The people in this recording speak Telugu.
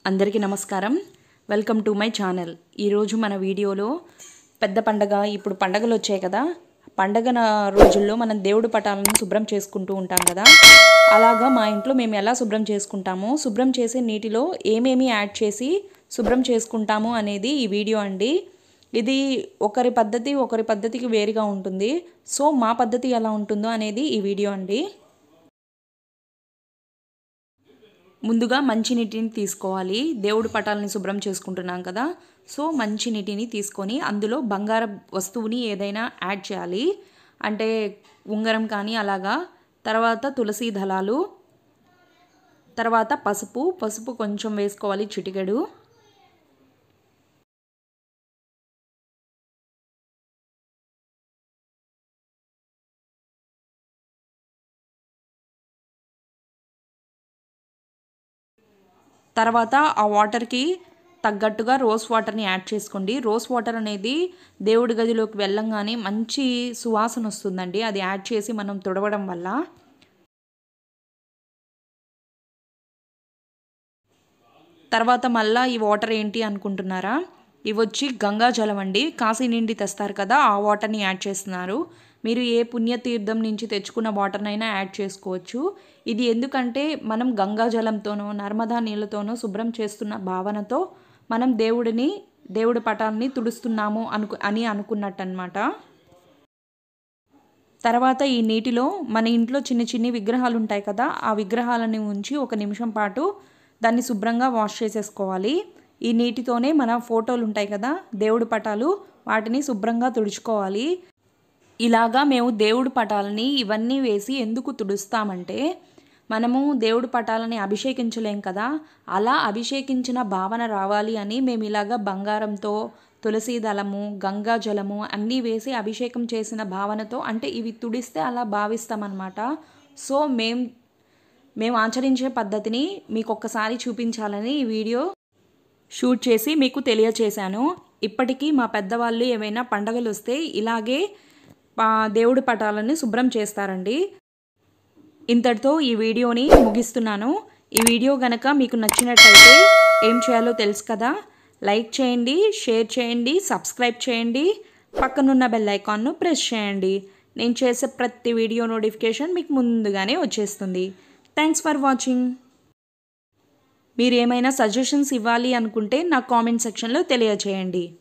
అందరికీ నమస్కారం వెల్కమ్ టు మై ఛానల్ ఈరోజు మన వీడియోలో పెద్ద పండగ ఇప్పుడు పండగలు వచ్చాయి కదా పండగ నా రోజుల్లో మనం దేవుడి పటాలను శుభ్రం చేసుకుంటూ ఉంటాం కదా అలాగా మా ఇంట్లో మేము ఎలా శుభ్రం చేసుకుంటామో శుభ్రం చేసే నీటిలో ఏమేమి యాడ్ చేసి శుభ్రం చేసుకుంటాము అనేది ఈ వీడియో అండి ఇది ఒకరి పద్ధతి ఒకరి పద్ధతికి వేరుగా ఉంటుంది సో మా పద్ధతి ఎలా ఉంటుందో అనేది ఈ వీడియో అండి ముందుగా మంచి నీటిని తీసుకోవాలి దేవుడి పటాలని శుభ్రం చేసుకుంటున్నాం కదా సో మంచి నీటిని తీసుకొని అందులో బంగార వస్తువుని ఏదైనా యాడ్ చేయాలి అంటే ఉంగరం కానీ అలాగా తర్వాత తులసి దళాలు తర్వాత పసుపు పసుపు కొంచెం వేసుకోవాలి చిటికెడు తర్వాత ఆ వాటర్కి తగ్గట్టుగా రోస్ వాటర్ని యాడ్ చేసుకోండి రోస్ వాటర్ అనేది దేవుడి గదిలోకి వెళ్ళంగానే మంచి సువాసన వస్తుందండి అది యాడ్ చేసి మనం తుడవడం వల్ల తర్వాత మళ్ళా ఈ వాటర్ ఏంటి అనుకుంటున్నారా ఇవి వచ్చి గంగా జలం అండి కాశీ నిండి తెస్తారు కదా ఆ వాటర్ని యాడ్ చేస్తున్నారు మీరు ఏ పుణ్యతీర్థం నుంచి తెచ్చుకున్న వాటర్నైనా యాడ్ చేసుకోవచ్చు ఇది ఎందుకంటే మనం గంగా జలంతోనో నర్మదా నీళ్ళతోనో శుభ్రం చేస్తున్న భావనతో మనం దేవుడిని దేవుడి పటాన్ని తుడుస్తున్నాము అనుకు అని అనుకున్నట్టు అనమాట తర్వాత ఈ నీటిలో మన ఇంట్లో చిన్న చిన్ని విగ్రహాలు ఉంటాయి కదా ఆ విగ్రహాలని ఉంచి ఒక నిమిషం పాటు దాన్ని శుభ్రంగా వాష్ చేసేసుకోవాలి ఈ నీటితోనే మన ఫోటోలు ఉంటాయి కదా దేవుడి పటాలు వాటిని శుభ్రంగా తుడుచుకోవాలి ఇలాగా మేము దేవుడి పటాలని ఇవన్నీ వేసి ఎందుకు తుడుస్తామంటే మనము దేవుడి పటాలని అభిషేకించలేం కదా అలా అభిషేకించిన భావన రావాలి అని మేము ఇలాగా బంగారంతో తులసి దళము గంగా జలము అన్నీ వేసి అభిషేకం చేసిన భావనతో అంటే ఇవి తుడిస్తే అలా భావిస్తామన్నమాట సో మేం మేము ఆచరించే పద్ధతిని మీకు ఒక్కసారి చూపించాలని ఈ వీడియో షూట్ చేసి మీకు తెలియచేశాను ఇప్పటికీ మా పెద్దవాళ్ళు ఏమైనా పండగలు వస్తే ఇలాగే దేవుడి పటాలని శుభ్రం చేస్తారండి ఇంతటితో ఈ వీడియోని ముగిస్తున్నాను ఈ వీడియో గనక మీకు నచ్చినట్టయితే ఏం చేయాలో తెలుసు కదా లైక్ చేయండి షేర్ చేయండి సబ్స్క్రైబ్ చేయండి పక్కనున్న బెల్ ఐకాన్ను ప్రెస్ చేయండి నేను చేసే ప్రతి వీడియో నోటిఫికేషన్ మీకు ముందుగానే వచ్చేస్తుంది థ్యాంక్స్ ఫర్ వాచింగ్ మీరు ఏమైనా సజెషన్స్ ఇవ్వాలి అనుకుంటే నా కామెంట్ సెక్షన్లో తెలియచేయండి